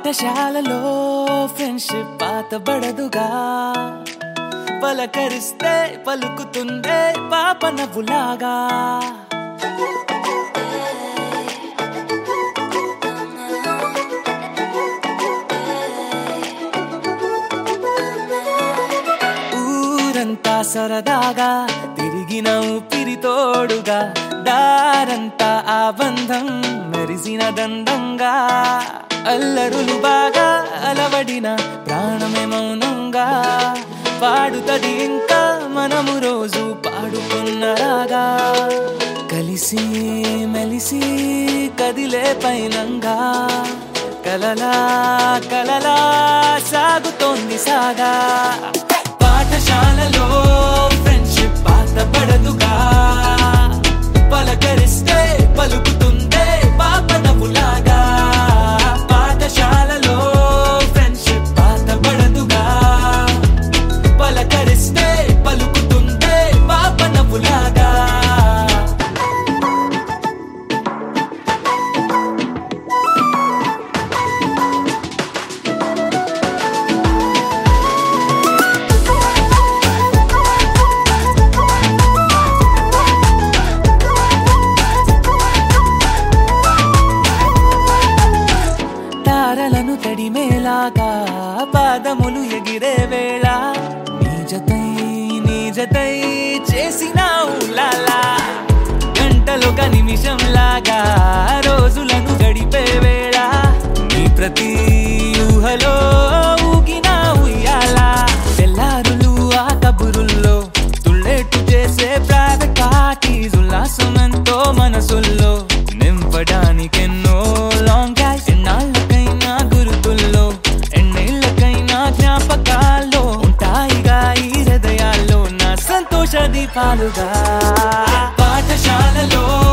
పాఠశాలలో ఫ్రెండ్షిప్ పాతబడదుగా పలకరిస్తే పలుకుతుందే పాప నవ్వులాగా ఊరంతా సరదాగా తిరిగిన ఊపిరి తోడుగా దారంతా ఆ బంధం మెరిసిన దండంగా అల్లరులు బాగా అలవడిన ప్రాణమే మౌనంగా పాడుతది ఇంకా మనము రోజు పాడుకున్న రాగా కలిసి మెలిసి కదిలే పైనంగా కలలా కలలా సాగుతోంది సాగా పాఠశాలలో ఫ్రెండ్షిప్ పాతబడదుగా పలకరిస్తే పలుకుతుందే పాప నవ్వులాగా పాఠశాలలో ఫ్రెండ్షిప్ పాతబడదుగా పలకరిస్తే పలుకుతుందే పాప నవ్వులాగా తారలను తడిమేలాగా పాదములు ఎగిరే వేళ నీ జతై నీ జతై చేసిన ఊలాలా గంటలొక నిమిషం లాగా రోజులను గడిపే వేళ నీ ప్రతి ఊహలో ఊగిన ఉయ్యాలా తెల్లారులు ఆ కబురుల్లో తుళ్ళేట్టు చేసే ప్రైవేట్ పార్టీస్ ఉల్లాసమెంతో మనసుల్లో నింపడానికెన్నో లాంగ్ డ్రైవ్స్ ఎన్నాళ్ళకైనా గురుతుల్లో ఎన్నేళ్ళకైనా జ్ఞాపకాల్లో ఉంటాయిగా ఈ హృదయాల్లో నా సంతోష దీపాలుగా పాఠశాలలో